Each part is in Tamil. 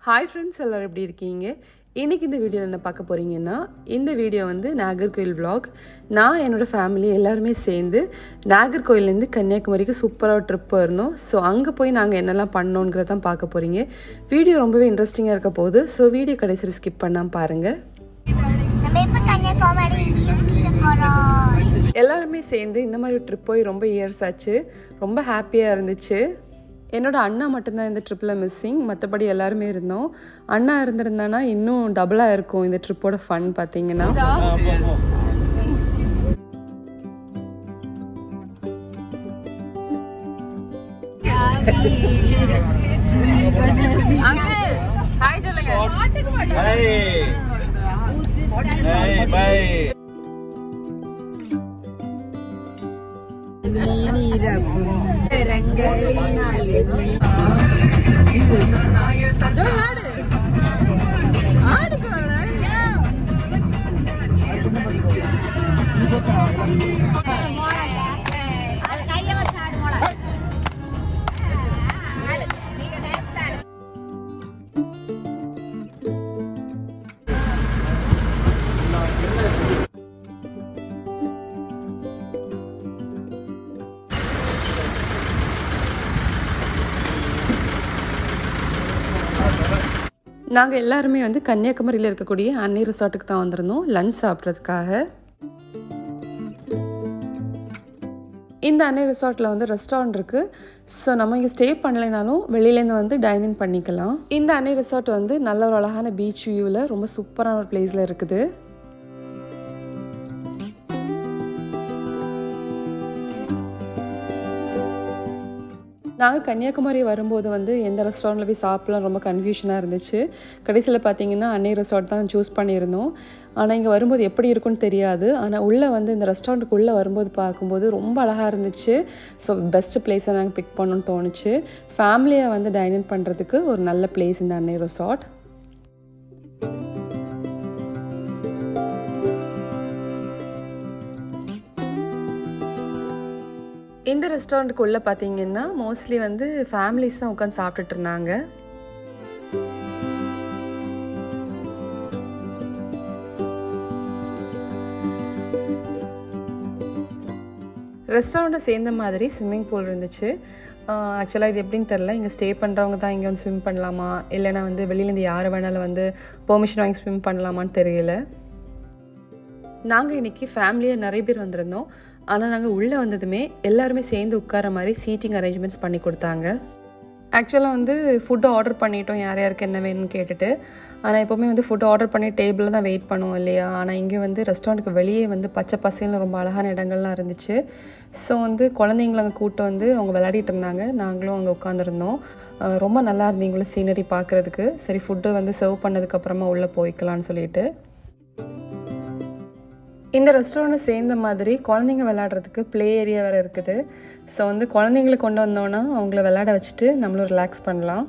ஹாய் ஃப்ரெண்ட்ஸ் எல்லோரும் எப்படி இருக்கீங்க இன்றைக்கி இந்த வீடியோவில் என்ன பார்க்க போகிறீங்கன்னா இந்த வீடியோ வந்து நாகர்கோயில் vlog நான் என்னோடய ஃபேமிலி எல்லாருமே சேர்ந்து நாகர்கோயிலேருந்து கன்னியாகுமரிக்கு சூப்பராக ட்ரிப் போயிருந்தோம் ஸோ அங்கே போய் நாங்கள் என்னெல்லாம் பண்ணோங்கிறத தான் பார்க்க போகிறீங்க வீடியோ ரொம்பவே இன்ட்ரெஸ்டிங்காக இருக்க போகுது ஸோ வீடியோ கடைசியில் ஸ்கிப் பண்ணாமல் பாருங்கள் நம்ம இப்ப கன்னியாகுமரி பீச் கிட்ட போறோம் எல்லாருமே சேர்ந்து இந்த மாதிரி ட்ரிப் போய் ரொம்ப இயர்ஸ் ஆச்சு ரொம்ப ஹாப்பியாக இருந்துச்சு என்னோட அண்ணா மட்டும்தான் இந்த ட்ரிப்பில் மிஸ்ஸிங் மற்றபடி எல்லாருமே இருந்தோம் அண்ணா இருந்திருந்தானா இன்னும் டபுளாக இருக்கும் இந்த ட்ரிப்போட ஃபன் பார்த்தீங்கன்னா Hey. Hey, bye. கையில வச்சு ஆடு மோள நாங்கள் எல்லாருமே வந்து கன்னியாகுமரியில் இருக்கக்கூடிய அன்னை ரிசார்ட்டுக்கு தான் வந்திருந்தோம் லஞ்ச் சாப்பிட்றதுக்காக இந்த அன்னை ரிசார்ட்டில் வந்து ரெஸ்டாரண்ட் இருக்குது ஸோ நம்ம இங்கே ஸ்டே பண்ணலைனாலும் வெளியிலேருந்து வந்து டைனிங் பண்ணிக்கலாம் இந்த அன்னை ரிசார்ட் வந்து நல்ல ஒரு அழகான பீச் வியூவில் ரொம்ப சூப்பரான ஒரு பிளேஸில் இருக்குது நாங்கள் கன்னியாகுமரி வரும்போது வந்து எந்த ரெஸ்டாரண்ட்டில் போய் சாப்பிடலாம் ரொம்ப கன்ஃபியூஷனாக இருந்துச்சு கடைசியில் பார்த்தீங்கன்னா அன்னை ரெசார்ட் தான் சூஸ் பண்ணியிருந்தோம் ஆனால் இங்கே வரும்போது எப்படி இருக்குன்னு தெரியாது ஆனால் உள்ளே வந்து இந்த ரெஸ்டாரண்ட்டுக்குள்ளே வரும்போது பார்க்கும்போது ரொம்ப அழகாக இருந்துச்சு ஸோ பெஸ்ட் பிளேஸை நாங்கள் பிக் பண்ணணும்னு தோணுச்சு ஃபேமிலியை வந்து டைனிங் பண்ணுறதுக்கு ஒரு நல்ல பிளேஸ் இந்த அன்னை ரெசார்ட் இந்த ரெஸ்டாரண்ட்டுக்குள்ளே பார்த்தீங்கன்னா மோஸ்ட்லி வந்து ஃபேமிலிஸ் தான் உட்காந்து சாப்பிட்டுட்டு இருந்தாங்க ரெஸ்டாரண்ட்டை சேர்ந்த மாதிரி ஸ்விம்மிங் பூல் இருந்துச்சு ஆக்சுவலாக இது எப்படின்னு தெரில இங்கே ஸ்டே பண்ணுறவங்க தான் இங்கே வந்து ஸ்விம் பண்ணலாமா இல்லைனா வந்து வெளியிலேருந்து யார் வேணாலும் வந்து பெர்மிஷன் வாங்கி ஸ்விம் பண்ணலாமான்னு தெரியல நாங்கள் இன்றைக்கி ஃபேமிலியாக நிறைய பேர் வந்திருந்தோம் ஆனால் நாங்கள் உள்ளே வந்ததுமே எல்லாருமே சேர்ந்து உட்கார மாதிரி சீட்டிங் அரேஞ்ச்மெண்ட்ஸ் பண்ணி கொடுத்தாங்க ஆக்சுவலாக வந்து ஃபுட்டு ஆர்டர் பண்ணிட்டோம் யார் யாருக்கு என்ன வேணும்னு கேட்டுட்டு ஆனால் எப்போவுமே வந்து ஃபுட் ஆர்டர் பண்ணி டேபிளில் தான் வெயிட் பண்ணுவோம் இல்லையா ஆனால் இங்கே வந்து ரெஸ்டாரண்ட்டுக்கு வெளியே வந்து பச்சை பசேல்னு ரொம்ப அழகான இடங்கள்லாம் இருந்துச்சு ஸோ வந்து குழந்தைங்கள அங்கே கூட்டு வந்து அவங்க விளையாடிட்டு இருந்தாங்க நாங்களும் அங்கே உட்காந்துருந்தோம் அஹ் ரொம்ப நல்லா இருந்தீங்களும் சீனரி பார்க்குறதுக்கு சரி ஃபுட்டு வந்து சர்வ் பண்ணதுக்கப்புறமா உள்ளே போய்க்கலான்னு சொல்லிட்டு இந்த ரெஸ்டாரண்ட்டை சேர்ந்த மாதிரி குழந்தைங்க விளையாடுறதுக்கு ப்ளே ஏரியா வேறு இருக்குது ஸோ வந்து குழந்தைங்களை கொண்டு வந்தோன்னா அவங்கள விளையாட வச்சுட்டு நம்மளும் ரிலாக்ஸ் பண்ணலாம்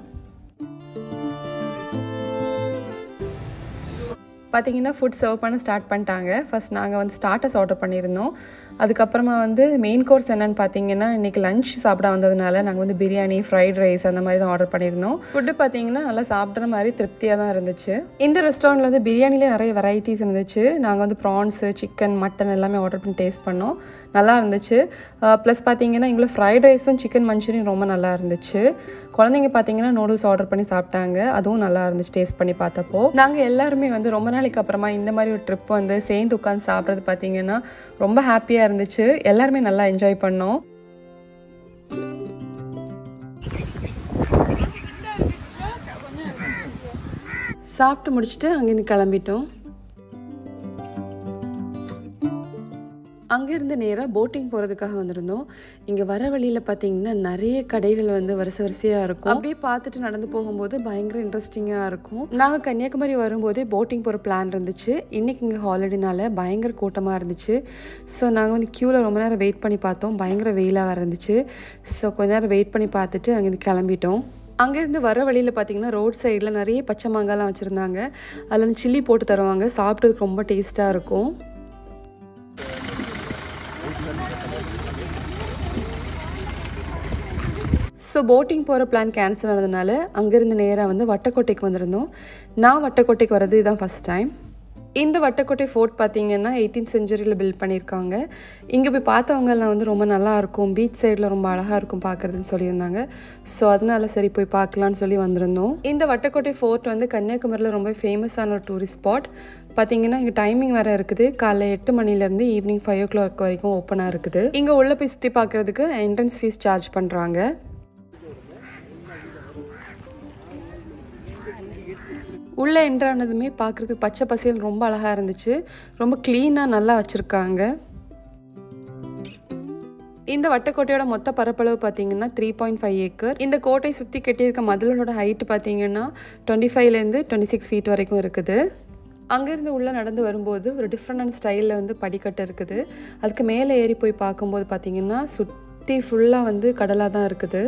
பார்த்தீங்கன்னா ஃபுட் சர்வ் பண்ண ஸ்டார்ட் பண்ணிட்டாங்க ஃபர்ஸ்ட் நாங்கள் வந்து ஸ்டார்டர்ஸ் ஆர்டர் பண்ணியிருந்தோம் அதுக்கப்புறமா வந்து மெயின் கோர்ஸ் என்னன்னு பார்த்தீங்கன்னா இன்றைக்கி லஞ்ச் சாப்பிட வந்ததுனால நாங்கள் வந்து பிரியாணி ஃப்ரைட் ரைஸ் அந்த மாதிரி தான் ஆர்டர் பண்ணியிருந்தோம் ஃபுட்டு பார்த்தீங்கன்னா நல்லா சாப்பிட்ற மாதிரி திருப்தியாக தான் இருந்துச்சு இந்த ரெஸ்டாரண்ட்டில் வந்து பிரியாணியில் நிறைய வெரைட்டிஸ் இருந்துச்சு நாங்கள் வந்து ப்ரான்ஸு சிக்கன் மட்டன் எல்லாமே ஆர்டர் பண்ணி டேஸ்ட் பண்ணோம் நல்லா இருந்துச்சு ப்ளஸ் பார்த்தீங்கன்னா எங்களை ஃப்ரைட் ரைஸும் சிக்கன் மஞ்சூரியன் ரொம்ப நல்லா இருந்துச்சு குழந்தைங்க பார்த்தீங்கன்னா நூடுல்ஸ் ஆர்டர் பண்ணி சாப்பிட்டாங்க அதுவும் நல்லா இருந்துச்சு டேஸ்ட் பண்ணி பார்த்தப்போ நாங்கள் எல்லாருமே வந்து ரொம்ப நாளைக்கு அப்புறமா இந்த மாதிரி ஒரு ட்ரிப் வந்து சேர்ந்து உட்காந்து சாப்பிட்றது பார்த்தீங்கன்னா ரொம்ப ஹாப்பியாக இருந்துச்சு எல்லாருமே நல்லா என்ஜாய் பண்ணோம் சாப்பிட்டு முடிச்சுட்டு அங்கேருந்து கிளம்பிட்டோம் அங்கேருந்து நேராக போட்டிங் போகிறதுக்காக வந்திருந்தோம் இங்கே வர வழியில் பார்த்தீங்கன்னா நிறைய கடைகள் வந்து வரிசை வரிசையாக இருக்கும் அப்படியே பார்த்துட்டு நடந்து போகும்போது பயங்கர இன்ட்ரெஸ்டிங்காக இருக்கும் நாங்கள் கன்னியாகுமரி வரும்போதே போட்டிங் போகிற பிளான் இருந்துச்சு இன்றைக்கி இங்கே ஹாலிடேனால பயங்கர கூட்டமாக இருந்துச்சு ஸோ நாங்கள் வந்து க்யூவில் ரொம்ப நேரம் வெயிட் பண்ணி பார்த்தோம் பயங்கர வெயிலாக இருந்துச்சு ஸோ கொஞ்ச நேரம் வெயிட் பண்ணி பார்த்துட்டு அங்கேருந்து கிளம்பிட்டோம் அங்கேருந்து வர வழியில் பார்த்தீங்கன்னா ரோட் சைடில் நிறைய பச்சை மாங்காய்லாம் வச்சுருந்தாங்க அதில் வந்து சில்லி போட்டு தருவாங்க சாப்பிட்றதுக்கு ரொம்ப டேஸ்ட்டாக இருக்கும் ஸோ ஸோ போட்டிங் போகிற பிளான் கேன்சல் ஆனதுனால அங்கேருந்து நேராக வந்து வட்டக்கோட்டைக்கு வந்திருந்தோம் நான் வட்டக்கோட்டைக்கு வர்றது இதுதான் ஃபஸ்ட் டைம் இந்த வட்டக்கோட்டை ஃபோர்ட் பார்த்தீங்கன்னா எயிட்டீன் செஞ்சுரியில் பில்ட் பண்ணியிருக்காங்க இங்கே போய் பார்த்தவங்கெல்லாம் வந்து ரொம்ப நல்லா இருக்கும் பீச் சைடில் ரொம்ப அழகாக இருக்கும் பார்க்குறதுன்னு சொல்லியிருந்தாங்க ஸோ அதனால சரி போய் பார்க்கலான்னு சொல்லி வந்திருந்தோம் இந்த வட்டக்கோட்டை ஃபோர்ட் வந்து கன்னியாகுமரியில் ரொம்ப ஃபேமஸான ஒரு டூரிஸ்ட் ஸ்பாட் பார்த்தீங்கன்னா இங்கே டைமிங் வேறு இருக்குது காலைல எட்டு மணிலேருந்து ஈவினிங் ஃபைவ் ஓ கிளாக் வரைக்கும் ஓப்பனாக இருக்குது இங்கே உள்ளே போய் சுற்றி பார்க்குறதுக்கு என்ட்ரன்ஸ் ஃபீஸ் சார்ஜ் பண்ணுறாங்க உள்ளே என்ட்ரானதுமே பார்க்குறதுக்கு பச்சை பசேல் ரொம்ப அழகாக இருந்துச்சு ரொம்ப க்ளீனாக நல்லா வச்சுருக்காங்க இந்த வட்டக்கோட்டையோட மொத்த பரப்பளவு பார்த்தீங்கன்னா த்ரீ பாயிண்ட் ஃபைவ் ஏக்கர் இந்த கோட்டை சுற்றி கட்டியிருக்க மதிலோட ஹைட் பார்த்தீங்கன்னா டுவெண்ட்டி ஃபைவ்லேருந்து டுவெண்ட்டி சிக்ஸ் ஃபீட் வரைக்கும் இருக்குது அங்கேருந்து உள்ளே நடந்து வரும்போது ஒரு டிஃப்ரெண்டான ஸ்டைலில் வந்து படிக்கட்டு இருக்குது அதுக்கு மேலே ஏறி போய் பார்க்கும்போது பார்த்தீங்கன்னா சுற்றி ஃபுல்லாக வந்து கடலாக தான் இருக்குது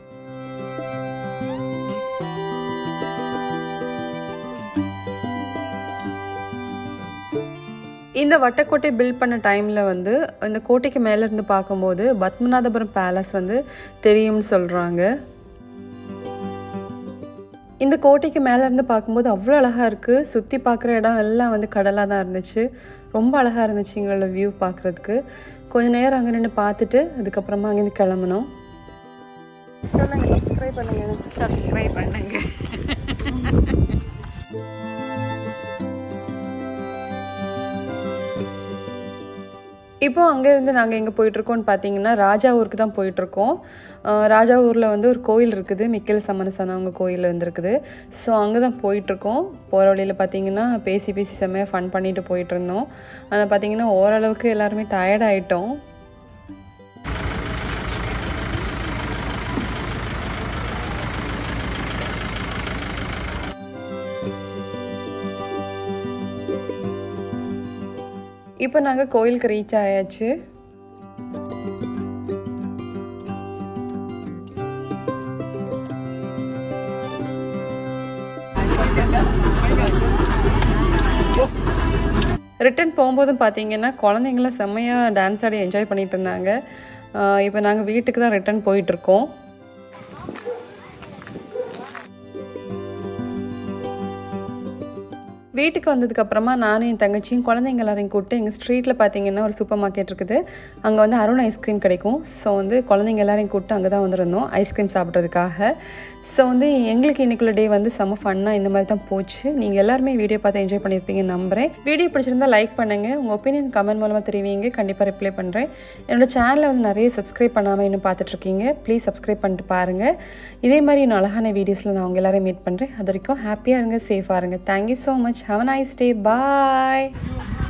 இந்த வட்டக்கோட்டை பில்ட் பண்ண டைமில் வந்து இந்த கோட்டைக்கு மேலே இருந்து பார்க்கும்போது பத்மநாதபுரம் பேலஸ் வந்து தெரியும்னு சொல்கிறாங்க இந்த கோட்டைக்கு மேலே இருந்து பார்க்கும்போது அவ்வளோ அழகாக இருக்குது சுற்றி பார்க்குற இடம் எல்லாம் வந்து கடலாக தான் இருந்துச்சு ரொம்ப அழகாக இருந்துச்சு எங்களோட வியூ பார்க்குறதுக்கு கொஞ்ச நேரம் அங்கே நின்று பார்த்துட்டு அதுக்கப்புறமா அங்கேருந்து கிளம்பணும் சொல்லுங்கள் சப்ஸ்கிரைப் பண்ணுங்கள் சப்ஸ்கிரைப் பண்ணுங்க இப்போ அங்கேருந்து நாங்கள் எங்கே போயிட்டுருக்கோம்னு பார்த்தீங்கன்னா ராஜா ஊருக்கு தான் போயிட்டுருக்கோம் அஹ் ராஜா ஊரில் வந்து ஒரு கோயில் இருக்குது மிக்கல் சமரசன் அவங்க கோயில் வந்துருக்குது ஸோ அங்கே தான் போயிட்டுருக்கோம் போகிற வழியில் பார்த்தீங்கன்னா பேசி பேசி செம்மையாக ஃபன் பண்ணிட்டு போயிட்டு இருந்தோம் ஆனால் பார்த்தீங்கன்னா ஓரளவுக்கு எல்லாருமே டயர்ட் ஆகிட்டோம் இப்போ நாங்கள் கோயிலுக்கு ரீச் ஆயாச்சு ரிட்டன் போகும்போதும் பார்த்தீங்கன்னா குழந்தைங்களாம் செம்மையாக டான்ஸ் ஆடி என்ஜாய் பண்ணிட்டு இருந்தாங்க ஆஹ் இப்போ நாங்கள் வீட்டுக்கு தான் ரிட்டன் போயிட்டுருக்கோம் வீட்டுக்கு வந்ததுக்கு அப்புறமா நானும் என் தங்கச்சியும் குழந்தைங்க எல்லாரையும் கூப்பிட்டு எங்கள் ஸ்ட்ரீட்டில் பார்த்தீங்கன்னா ஒரு சூப்பர் மார்க்கெட் இருக்குது அங்கே வந்து அருண் ஐஸ்கிரீம் கிடைக்கும் ஸோ வந்து குழந்தைங்க எல்லாரையும் கூப்பிட்டு அங்கே தான் வந்திருந்தோம் ஐஸ்கிரீம் சாப்பிட்றதுக்காக ஸோ வந்து எங்களுக்கு இன்னைக்குள்ள டே வந்து செம்ம ஃபன்னாக இந்த மாதிரி தான் போச்சு நீங்கள் எல்லாருமே வீடியோ பார்த்து என்ஜாய் பண்ணியிருப்பீங்கன்னு நம்புறேன் வீடியோ பிடிச்சிருந்தா லைக் பண்ணுங்கள் உங்கள் ஒப்பீனியன் கமெண்ட் மூலமாக தெரிவிங்க கண்டிப்பாக ரிப்ளை பண்ணுறேன் என்னோட சேனலை வந்து நிறைய சப்ஸ்கிரைப் பண்ணாமல் இன்னும் பார்த்துட்ருக்கீங்க ப்ளீஸ் சப்ஸ்கிரைப் பண்ணிட்டு பாருங்கள் இதே மாதிரி இன்னும் அழகான வீடியோஸில் நான் உங்கள் எல்லாரையும் மீட் பண்ணுறேன் அது வரைக்கும் ஹாப்பியாக இருங்க சேஃபாக இருங்க thank you so much have a nice day bye